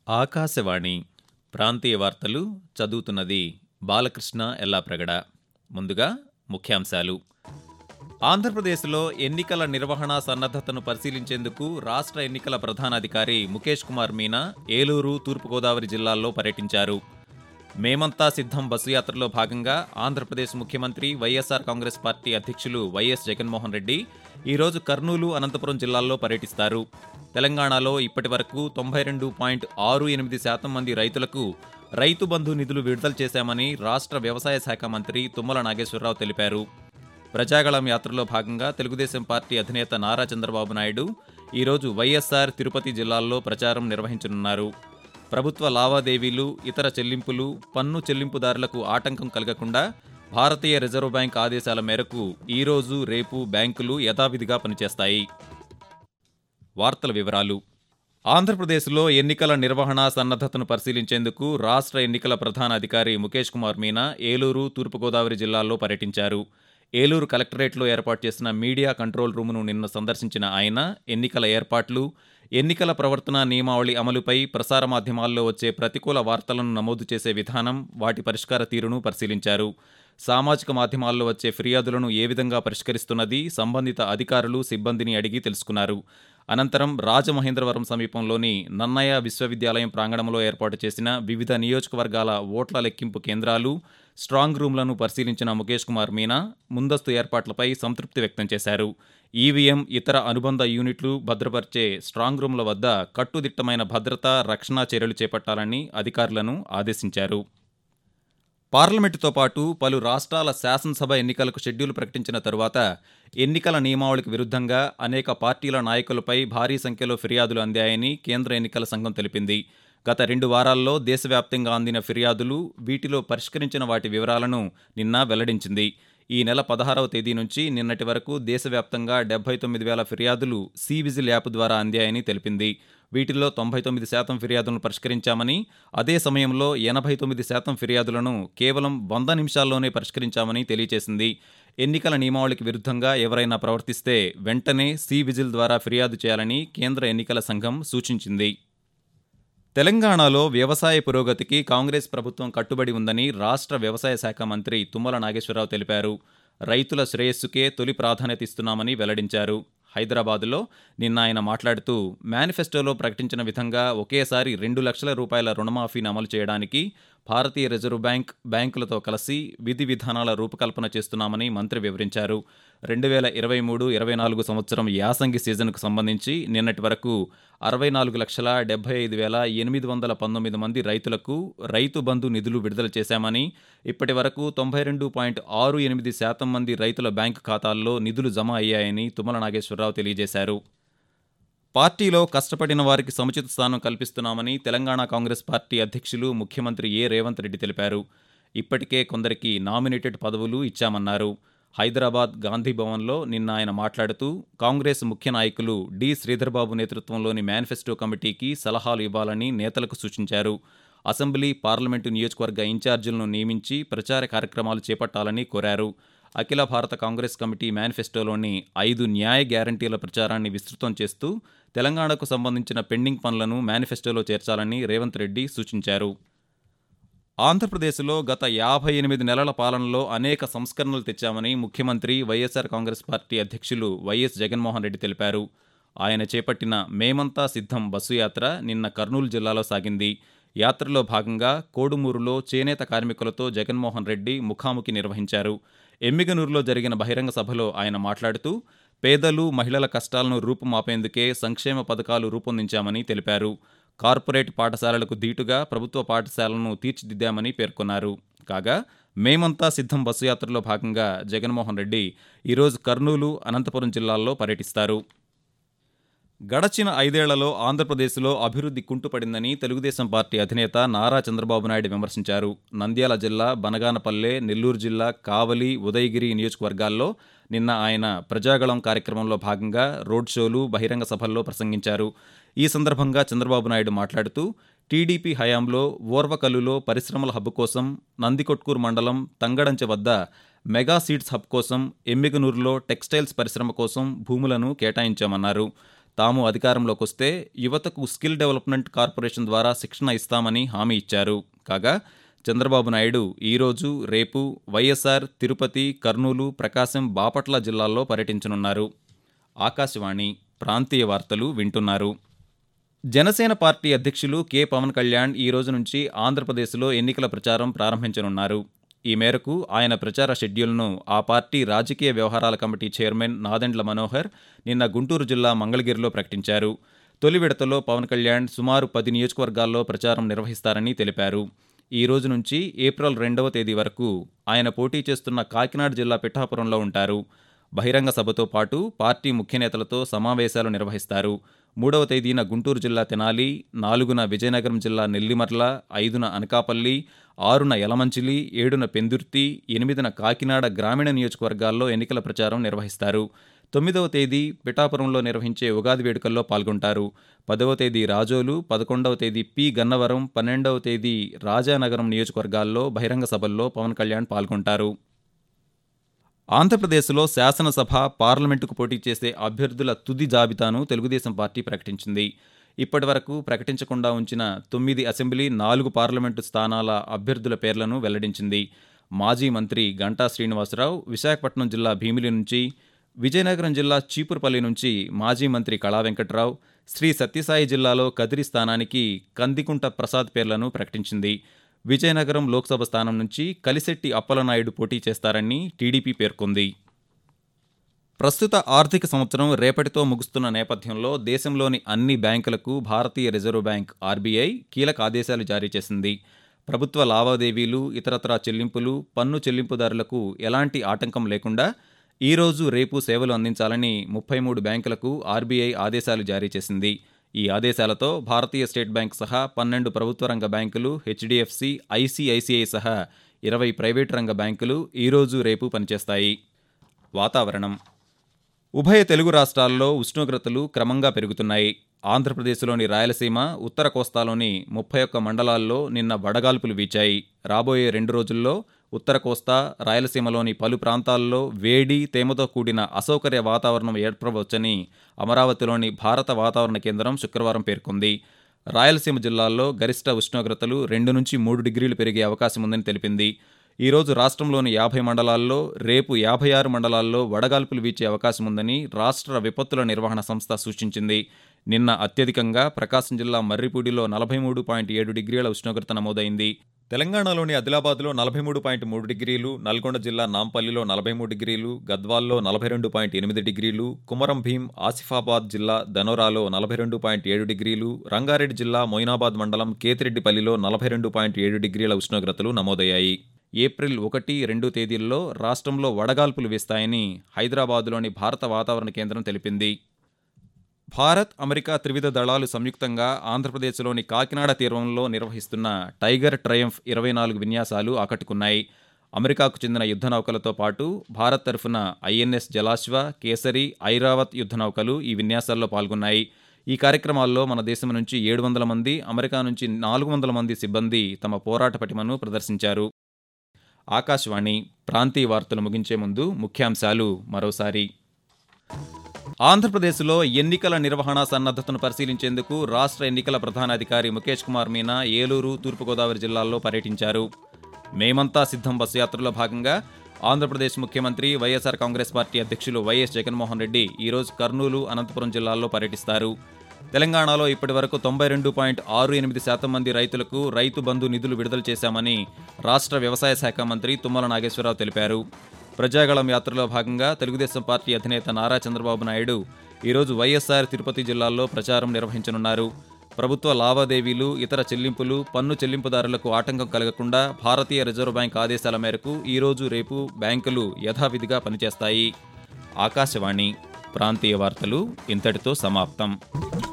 ఆకాశవాణి ప్రాంతీయ వార్తలు చదువుతున్నది బాలకృష్ణ ఎల్లాప్రగడ ముందుగా ముఖ్యాంశాలు ఆంధ్రప్రదేశ్లో ఎన్నికల నిర్వహణ సన్నద్ధతను పరిశీలించేందుకు రాష్ట్ర ఎన్నికల ప్రధానాధికారి ముఖేష్ కుమార్ మీనా ఏలూరు తూర్పుగోదావరి జిల్లాల్లో పర్యటించారు మేమంతా సిద్ధం బస్సు యాత్రలో భాగంగా ఆంధ్రప్రదేశ్ ముఖ్యమంత్రి వైఎస్ఆర్ కాంగ్రెస్ పార్టీ అధ్యక్షులు వైఎస్ జగన్మోహన్ రెడ్డి ఈరోజు కర్నూలు అనంతపురం జిల్లాల్లో పర్యటిస్తారు తెలంగాణలో ఇప్పటి వరకు తొంభై రెండు పాయింట్ ఆరు ఎనిమిది శాతం మంది రైతులకు రైతు బంధు నిధులు విడుదల చేశామని రాష్ట్ర వ్యవసాయ శాఖ మంత్రి తుమ్మల నాగేశ్వరరావు తెలిపారు ప్రజాగళం యాత్రలో భాగంగా తెలుగుదేశం పార్టీ అధినేత నారా చంద్రబాబు నాయుడు ఈరోజు వైఎస్ఆర్ తిరుపతి జిల్లాల్లో ప్రచారం నిర్వహించనున్నారు ప్రభుత్వ లావాదేవీలు ఇతర చెల్లింపులు పన్ను చెల్లింపుదారులకు ఆటంకం కలగకుండా భారతీయ రిజర్వ్ బ్యాంక్ ఆదేశాల మేరకు ఈరోజు రేపు బ్యాంకులు యథావిధిగా పనిచేస్తాయి వార్తల వివరాలు ఆంధ్రప్రదేశ్లో ఎన్నికల నిర్వహణ సన్నద్ధతను పరిశీలించేందుకు రాష్ట్ర ఎన్నికల ప్రధాన అధికారి ముఖేష్ కుమార్ మీనా ఏలూరు తూర్పుగోదావరి జిల్లాల్లో పర్యటించారు ఏలూరు కలెక్టరేట్లో ఏర్పాటు చేసిన మీడియా కంట్రోల్ రూమును నిన్న సందర్శించిన ఆయన ఎన్నికల ఏర్పాట్లు ఎన్నికల ప్రవర్తన నియమావళి అమలుపై ప్రసార మాధ్యమాల్లో వచ్చే ప్రతికూల వార్తలను నమోదు చేసే విధానం వాటి పరిష్కార తీరును పరిశీలించారు సామాజిక మాధ్యమాల్లో వచ్చే ఫిర్యాదులను ఏ విధంగా పరిష్కరిస్తున్నది సంబంధిత అధికారులు సిబ్బందిని అడిగి తెలుసుకున్నారు అనంతరం రాజమహేంద్రవరం సమీపంలోని నన్నయ్య విశ్వవిద్యాలయం ప్రాంగణంలో ఏర్పాటు చేసిన వివిధ నియోజకవర్గాల ఓట్ల లెక్కింపు కేంద్రాలు స్ట్రాంగ్ రూమ్లను పరిశీలించిన ముఖేష్ కుమార్ మీనా ముందస్తు ఏర్పాట్లపై సంతృప్తి వ్యక్తం చేశారు ఈవీఎం ఇతర అనుబంధ యూనిట్లు భద్రపరిచే స్ట్రాంగ్ రూమ్ల వద్ద కట్టుదిట్టమైన భద్రత రక్షణ చర్యలు చేపట్టాలని అధికారులను ఆదేశించారు పార్లమెంటుతో పాటు పలు రాష్ట్రాల శాసనసభ ఎన్నికలకు షెడ్యూల్ ప్రకటించిన తరువాత ఎన్నికల నియమావళికి విరుద్ధంగా అనేక పార్టీల నాయకులపై భారీ సంఖ్యలో ఫిర్యాదులు అందాయని కేంద్ర ఎన్నికల సంఘం తెలిపింది గత రెండు వారాల్లో దేశవ్యాప్తంగా అందిన ఫిర్యాదులు వీటిలో పరిష్కరించిన వాటి వివరాలను నిన్న వెల్లడించింది ఈ నెల పదహారవ తేదీ నుంచి నిన్నటి వరకు దేశవ్యాప్తంగా డెబ్బై తొమ్మిది వేల ఫిర్యాదులు సి విజిల్ యాప్ ద్వారా అందాయని తెలిపింది వీటిల్లో తొంభై తొమ్మిది శాతం ఫిర్యాదులను పరిష్కరించామని అదే సమయంలో ఎనభై తొమ్మిది శాతం ఫిర్యాదులను కేవలం వంద నిమిషాల్లోనే పరిష్కరించామని తెలియజేసింది ఎన్నికల నియమావళికి విరుద్ధంగా ఎవరైనా ప్రవర్తిస్తే వెంటనే సి విజిల్ ద్వారా ఫిర్యాదు చేయాలని కేంద్ర ఎన్నికల సంఘం సూచించింది తెలంగాణలో వ్యవసాయ పురోగతికి కాంగ్రెస్ ప్రభుత్వం కట్టుబడి ఉందని రాష్ట్ర వ్యవసాయ శాఖ మంత్రి తుమ్మల నాగేశ్వరరావు తెలిపారు రైతుల శ్రేయస్సుకే తొలి ప్రాధాన్యత ఇస్తున్నామని వెల్లడించారు హైదరాబాదులో నిన్న ఆయన మాట్లాడుతూ మేనిఫెస్టోలో ప్రకటించిన విధంగా ఒకేసారి రెండు లక్షల రూపాయల రుణమాఫీని అమలు చేయడానికి భారతీయ రిజర్వ్ బ్యాంక్ బ్యాంకులతో కలిసి విధి విధానాల రూపకల్పన చేస్తున్నామని మంత్రి వివరించారు రెండు వేల ఇరవై మూడు ఇరవై నాలుగు సంవత్సరం యాసంగి సీజన్కు సంబంధించి నిన్నటి వరకు అరవై నాలుగు లక్షల డెబ్బై ఐదు వేల ఎనిమిది వందల పంతొమ్మిది మంది రైతులకు రైతు బంధు నిధులు విడుదల చేశామని ఇప్పటి వరకు తొంభై రెండు పాయింట్ ఆరు ఎనిమిది శాతం మంది రైతుల బ్యాంకు ఖాతాల్లో నిధులు జమ అయ్యాయని తుమ్మల నాగేశ్వరరావు తెలియజేశారు పార్టీలో కష్టపడిన వారికి సముచిత స్థానం కల్పిస్తున్నామని తెలంగాణ కాంగ్రెస్ పార్టీ అధ్యక్షులు ముఖ్యమంత్రి ఏ రేవంత్ రెడ్డి తెలిపారు ఇప్పటికే కొందరికి నామినేటెడ్ పదవులు ఇచ్చామన్నారు హైదరాబాద్ గాంధీ భవన్లో నిన్న ఆయన మాట్లాడుతూ కాంగ్రెస్ ముఖ్య నాయకులు డి శ్రీధర్బాబు నేతృత్వంలోని మేనిఫెస్టో కమిటీకి సలహాలు ఇవ్వాలని నేతలకు సూచించారు అసెంబ్లీ పార్లమెంటు నియోజకవర్గ ఇన్ఛార్జీలను నియమించి ప్రచార కార్యక్రమాలు చేపట్టాలని కోరారు అఖిల భారత కాంగ్రెస్ కమిటీ మేనిఫెస్టోలోని ఐదు న్యాయ గ్యారంటీల ప్రచారాన్ని విస్తృతం చేస్తూ తెలంగాణకు సంబంధించిన పెండింగ్ పనులను మేనిఫెస్టోలో చేర్చాలని రేవంత్ రెడ్డి సూచించారు ఆంధ్రప్రదేశ్లో గత యాభై ఎనిమిది నెలల పాలనలో అనేక సంస్కరణలు తెచ్చామని ముఖ్యమంత్రి వైఎస్ఆర్ కాంగ్రెస్ పార్టీ అధ్యక్షులు వైఎస్ జగన్మోహన్ రెడ్డి తెలిపారు ఆయన చేపట్టిన మేమంతా సిద్ధం బస్సు యాత్ర నిన్న కర్నూలు జిల్లాలో సాగింది యాత్రలో భాగంగా కోడుమూరులో చేనేత కార్మికులతో జగన్మోహన్ రెడ్డి ముఖాముఖి నిర్వహించారు ఎమ్మిగనూరులో జరిగిన బహిరంగ సభలో ఆయన మాట్లాడుతూ పేదలు మహిళల కష్టాలను రూపుమాపేందుకే సంక్షేమ పథకాలు రూపొందించామని తెలిపారు కార్పొరేట్ పాఠశాలలకు ధీటుగా ప్రభుత్వ పాఠశాలను తీర్చిదిద్దామని పేర్కొన్నారు కాగా మేమంతా సిద్ధం బస్సు యాత్రలో భాగంగా జగన్మోహన్ రెడ్డి ఈరోజు కర్నూలు అనంతపురం జిల్లాల్లో పర్యటిస్తారు గడచిన ఐదేళ్లలో ఆంధ్రప్రదేశ్లో అభివృద్ధి కుంటుపడిందని తెలుగుదేశం పార్టీ అధినేత నారా చంద్రబాబు నాయుడు విమర్శించారు నంద్యాల జిల్లా బనగానపల్లె నెల్లూరు జిల్లా కావలి ఉదయగిరి నియోజకవర్గాల్లో నిన్న ఆయన ప్రజాగళం కార్యక్రమంలో భాగంగా రోడ్ షోలు బహిరంగ సభల్లో ప్రసంగించారు ఈ సందర్భంగా చంద్రబాబు నాయుడు మాట్లాడుతూ టీడీపీ హయాంలో ఓర్వకల్లులో పరిశ్రమల హబ్ కోసం నందికొట్కూరు మండలం తంగడంచె వద్ద మెగా సీడ్స్ హబ్ కోసం ఎమ్మిగనూరులో టెక్స్టైల్స్ పరిశ్రమ కోసం భూములను కేటాయించామన్నారు తాము అధికారంలోకి వస్తే యువతకు స్కిల్ డెవలప్మెంట్ కార్పొరేషన్ ద్వారా శిక్షణ ఇస్తామని హామీ ఇచ్చారు కాగా చంద్రబాబు నాయుడు ఈరోజు రేపు వైఎస్ఆర్ తిరుపతి కర్నూలు ప్రకాశం బాపట్ల జిల్లాల్లో పర్యటించనున్నారు ఆకాశవాణి ప్రాంతీయ వార్తలు వింటున్నారు జనసేన పార్టీ అధ్యక్షులు కె పవన్ కళ్యాణ్ ఈ రోజు నుంచి ఆంధ్రప్రదేశ్లో ఎన్నికల ప్రచారం ప్రారంభించనున్నారు ఈ మేరకు ఆయన ప్రచార షెడ్యూల్ను ఆ పార్టీ రాజకీయ వ్యవహారాల కమిటీ చైర్మన్ నాదెండ్ల మనోహర్ నిన్న గుంటూరు జిల్లా మంగళగిరిలో ప్రకటించారు తొలి విడతలో పవన్ కళ్యాణ్ సుమారు పది నియోజకవర్గాల్లో ప్రచారం నిర్వహిస్తారని తెలిపారు ఈ రోజు నుంచి ఏప్రిల్ రెండవ తేదీ వరకు ఆయన పోటీ చేస్తున్న కాకినాడ జిల్లా పిఠాపురంలో ఉంటారు బహిరంగ సభతో పాటు పార్టీ ముఖ్య నేతలతో సమావేశాలు నిర్వహిస్తారు మూడవ తేదీన గుంటూరు జిల్లా తెనాలి నాలుగున విజయనగరం జిల్లా నెల్లిమర్ల ఐదున అనకాపల్లి ఆరున యలమంచిలి ఏడున పెందుర్తి ఎనిమిదిన కాకినాడ గ్రామీణ నియోజకవర్గాల్లో ఎన్నికల ప్రచారం నిర్వహిస్తారు తొమ్మిదవ తేదీ పిఠాపురంలో నిర్వహించే ఉగాది వేడుకల్లో పాల్గొంటారు పదవ తేదీ రాజోలు పదకొండవ తేదీ పి గన్నవరం పన్నెండవ తేదీ రాజానగరం నియోజకవర్గాల్లో బహిరంగ సభల్లో పవన్ కళ్యాణ్ పాల్గొంటారు ఆంధ్రప్రదేశ్లో శాసనసభ పార్లమెంటుకు పోటీ చేసే అభ్యర్థుల తుది జాబితాను తెలుగుదేశం పార్టీ ప్రకటించింది ఇప్పటివరకు ప్రకటించకుండా ఉంచిన తొమ్మిది అసెంబ్లీ నాలుగు పార్లమెంటు స్థానాల అభ్యర్థుల పేర్లను వెల్లడించింది మాజీ మంత్రి గంటా శ్రీనివాసరావు విశాఖపట్నం జిల్లా భీమిలి నుంచి విజయనగరం జిల్లా చీపురుపల్లి నుంచి మాజీ మంత్రి కళా వెంకట్రావు శ్రీ సత్యసాయి జిల్లాలో కదిరి స్థానానికి కందికుంట ప్రసాద్ పేర్లను ప్రకటించింది విజయనగరం లోక్సభ స్థానం నుంచి కలిశెట్టి అప్పలనాయుడు పోటీ చేస్తారని టీడీపీ పేర్కొంది ప్రస్తుత ఆర్థిక సంవత్సరం రేపటితో ముగుస్తున్న నేపథ్యంలో దేశంలోని అన్ని బ్యాంకులకు భారతీయ రిజర్వ్ బ్యాంక్ ఆర్బీఐ కీలక ఆదేశాలు జారీ చేసింది ప్రభుత్వ లావాదేవీలు ఇతరత్రా చెల్లింపులు పన్ను చెల్లింపుదారులకు ఎలాంటి ఆటంకం లేకుండా ఈ రోజు రేపు సేవలు అందించాలని ముప్పై మూడు బ్యాంకులకు ఆర్బీఐ ఆదేశాలు జారీ చేసింది ఈ ఆదేశాలతో భారతీయ స్టేట్ బ్యాంక్ సహా పన్నెండు ప్రభుత్వ రంగ బ్యాంకులు హెచ్డిఎఫ్సి ఐసిఐసిఐ సహా ఇరవై ప్రైవేటు రంగ బ్యాంకులు ఈరోజు రేపు పనిచేస్తాయి వాతావరణం ఉభయ తెలుగు రాష్ట్రాల్లో ఉష్ణోగ్రతలు క్రమంగా పెరుగుతున్నాయి ఆంధ్రప్రదేశ్లోని రాయలసీమ ఉత్తర కోస్తాలోని ముప్పై ఒక్క మండలాల్లో నిన్న వడగాల్పులు వీచాయి రాబోయే రెండు రోజుల్లో ఉత్తర కోస్తా రాయలసీమలోని పలు ప్రాంతాల్లో వేడి తేమతో కూడిన అసౌకర్య వాతావరణం ఏర్పడవచ్చని అమరావతిలోని భారత వాతావరణ కేంద్రం శుక్రవారం పేర్కొంది రాయలసీమ జిల్లాల్లో గరిష్ట ఉష్ణోగ్రతలు రెండు నుంచి మూడు డిగ్రీలు పెరిగే అవకాశం ఉందని తెలిపింది ఈరోజు రాష్ట్రంలోని యాభై మండలాల్లో రేపు యాభై ఆరు మండలాల్లో వడగాల్పులు వీచే అవకాశం ఉందని రాష్ట్ర విపత్తుల నిర్వహణ సంస్థ సూచించింది నిన్న అత్యధికంగా ప్రకాశం జిల్లా మర్రిపూడిలో నలభై మూడు పాయింట్ ఏడు డిగ్రీల ఉష్ణోగ్రత నమోదైంది తెలంగాణలోని ఆదిలాబాద్లో నలభై మూడు పాయింట్ మూడు డిగ్రీలు నల్గొండ జిల్లా నాంపల్లిలో నలభై మూడు డిగ్రీలు గద్వాల్లో నలభై రెండు పాయింట్ ఎనిమిది డిగ్రీలు కుమరం భీం ఆసిఫాబాద్ జిల్లా ధనోరాలో నలభై రెండు పాయింట్ ఏడు డిగ్రీలు రంగారెడ్డి జిల్లా మొయినాబాద్ మండలం కేతిరెడ్డిపల్లిలో నలభై రెండు పాయింట్ ఏడు డిగ్రీల ఉష్ణోగ్రతలు నమోదయ్యాయి ఏప్రిల్ ఒకటి రెండు తేదీల్లో రాష్ట్రంలో వడగాల్పులు వీస్తాయని హైదరాబాదులోని భారత వాతావరణ కేంద్రం తెలిపింది భారత్ అమెరికా త్రివిధ దళాలు సంయుక్తంగా ఆంధ్రప్రదేశ్లోని కాకినాడ తీరంలో నిర్వహిస్తున్న టైగర్ ట్రయంఫ్ ఇరవై నాలుగు విన్యాసాలు ఆకట్టుకున్నాయి అమెరికాకు చెందిన యుద్ధ నౌకలతో పాటు భారత్ తరఫున ఐఎన్ఎస్ జలాశ్వ కేసరి ఐరావత్ యుద్ధ నౌకలు ఈ విన్యాసాల్లో పాల్గొన్నాయి ఈ కార్యక్రమాల్లో మన దేశం నుంచి ఏడు వందల మంది అమెరికా నుంచి నాలుగు వందల మంది సిబ్బంది తమ పోరాట పటిమను ప్రదర్శించారు ఆకాశవాణి ప్రాంతీయ వార్తలు ముగించే ముందు ముఖ్యాంశాలు మరోసారి ఆంధ్రప్రదేశ్లో ఎన్నికల నిర్వహణ సన్నద్ధతను పరిశీలించేందుకు రాష్ట్ర ఎన్నికల ప్రధానాధికారి ముఖేష్ కుమార్ మీనా ఏలూరు తూర్పుగోదావరి జిల్లాల్లో పర్యటించారు మేమంతా సిద్ధం బస్సు యాత్రలో భాగంగా ఆంధ్రప్రదేశ్ ముఖ్యమంత్రి వైఎస్ఆర్ కాంగ్రెస్ పార్టీ అధ్యక్షులు వైఎస్ జగన్మోహన్ రెడ్డి ఈరోజు కర్నూలు అనంతపురం జిల్లాల్లో పర్యటిస్తారు తెలంగాణలో ఇప్పటివరకు తొంభై రెండు పాయింట్ ఆరు ఎనిమిది శాతం మంది రైతులకు రైతు బంధు నిధులు విడుదల చేశామని రాష్ట్ర వ్యవసాయ శాఖ మంత్రి తుమ్మల నాగేశ్వరరావు తెలిపారు ప్రజాగళం యాత్రలో భాగంగా తెలుగుదేశం పార్టీ అధినేత నారా చంద్రబాబు నాయుడు ఈరోజు వైఎస్ఆర్ తిరుపతి జిల్లాల్లో ప్రచారం నిర్వహించనున్నారు ప్రభుత్వ లావాదేవీలు ఇతర చెల్లింపులు పన్ను చెల్లింపుదారులకు ఆటంకం కలగకుండా భారతీయ రిజర్వ్ బ్యాంక్ ఆదేశాల మేరకు ఈరోజు రేపు బ్యాంకులు యథావిధిగా పనిచేస్తాయి ఆకాశవాణి ప్రాంతీయ వార్తలు ఇంతటితో సమాప్తం